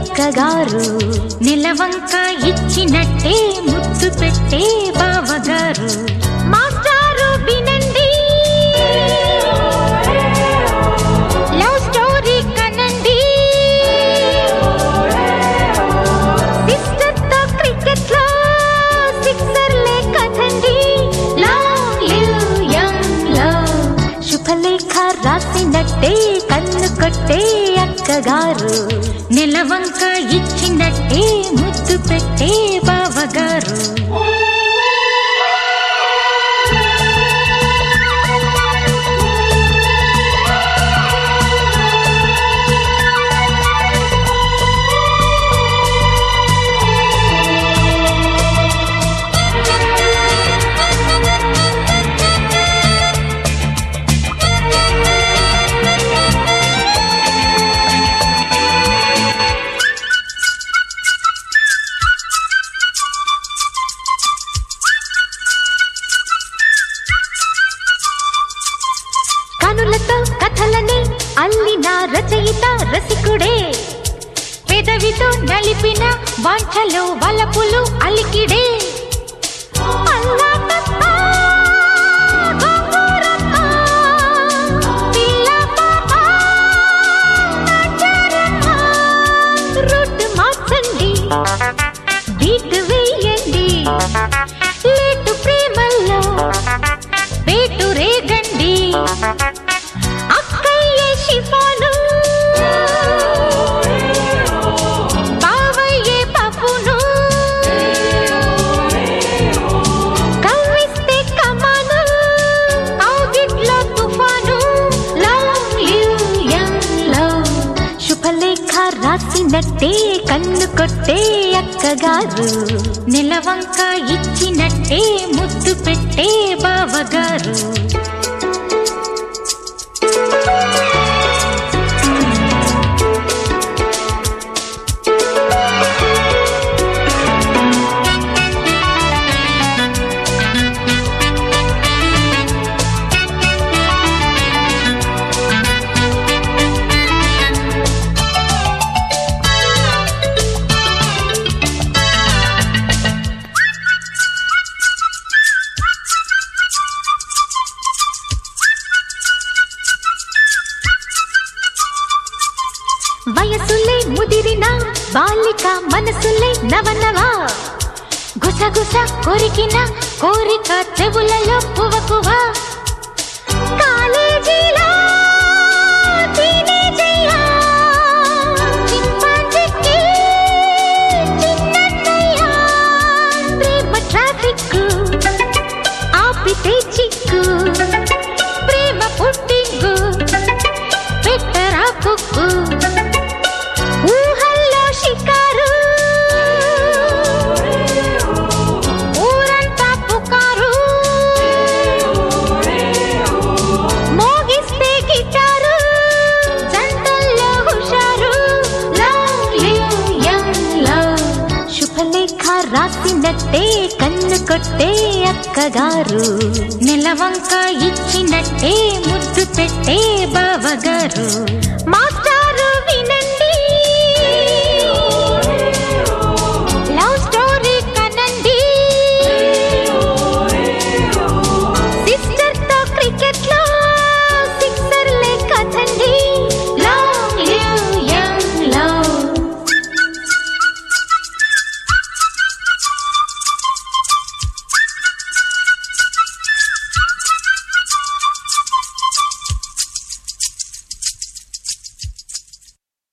అక్కగారు నిలవంక ఇచ్చినట్టే ముద్దు పెట్టే బావగారు మాస్టారు వినండి లవ్ స్టోరీ కనండి సిస్టర్ తో క్రికెట్ లో సిక్సర్ లే కదండి లవ్ లివ్ యంగ్ లవ్ శుభలేఖ రాసినట్టే కన్ను కొట్టే అక్కగారు నిలవంక ఇచ్చినట్టే ముద్దు పెట్టే బావగారు కనులతో కథలని అల్లిన రచయిత రసికుడే పెదవితో నలిపిన వాంఛలో వలపులు అలికిడే అల్లాటప్ప, గోంగూరప్ప, పిల్ల పాప, నాచారమ్మ. రూట్ మార్చండి బీట్ వేయండి లేటు ప్రేమల్లో పేటు రేగండి అక్కయ్యే షిఫాను బావయ్యే పప్పును కవ్విస్తే కమాను కౌగిట్లో తుఫాను లవ్ లివ్ యంగ్ లవ్ శుభలేఖ రాసినట్టే కన్ను కొట్టే అక్కగారు నిలవంక ఇచ్చినట్టే ముద్దు పెట్టే బావగారు వయసులే ముదిరిన బాలిక మనసులే నవనవా గుసగుస కొరికిన కోరిక చెవులలో పువకువ కాలేజీలో టీనేజయ్యా, చింపాంజీకి చిన్నన్నయ్యా, ప్రేమ ట్రాఫిక్ ఆపితే చిక్కు ప్రేమ పుట్టింగు పెట్టరా కుక్కు ఊహల్లో షికారు ఊరంతా పుకారు మోగిస్తే గిటారు జంటల్లో హుషారు లవ్ లివ్ యంగ్ లవ్ శుభలేఖ రాసినట్టే కన్ను కొట్టే అక్కగారు నిలవంక ఇచ్చినట్టే ముద్దు పెట్టే బావగారు మాస్టర్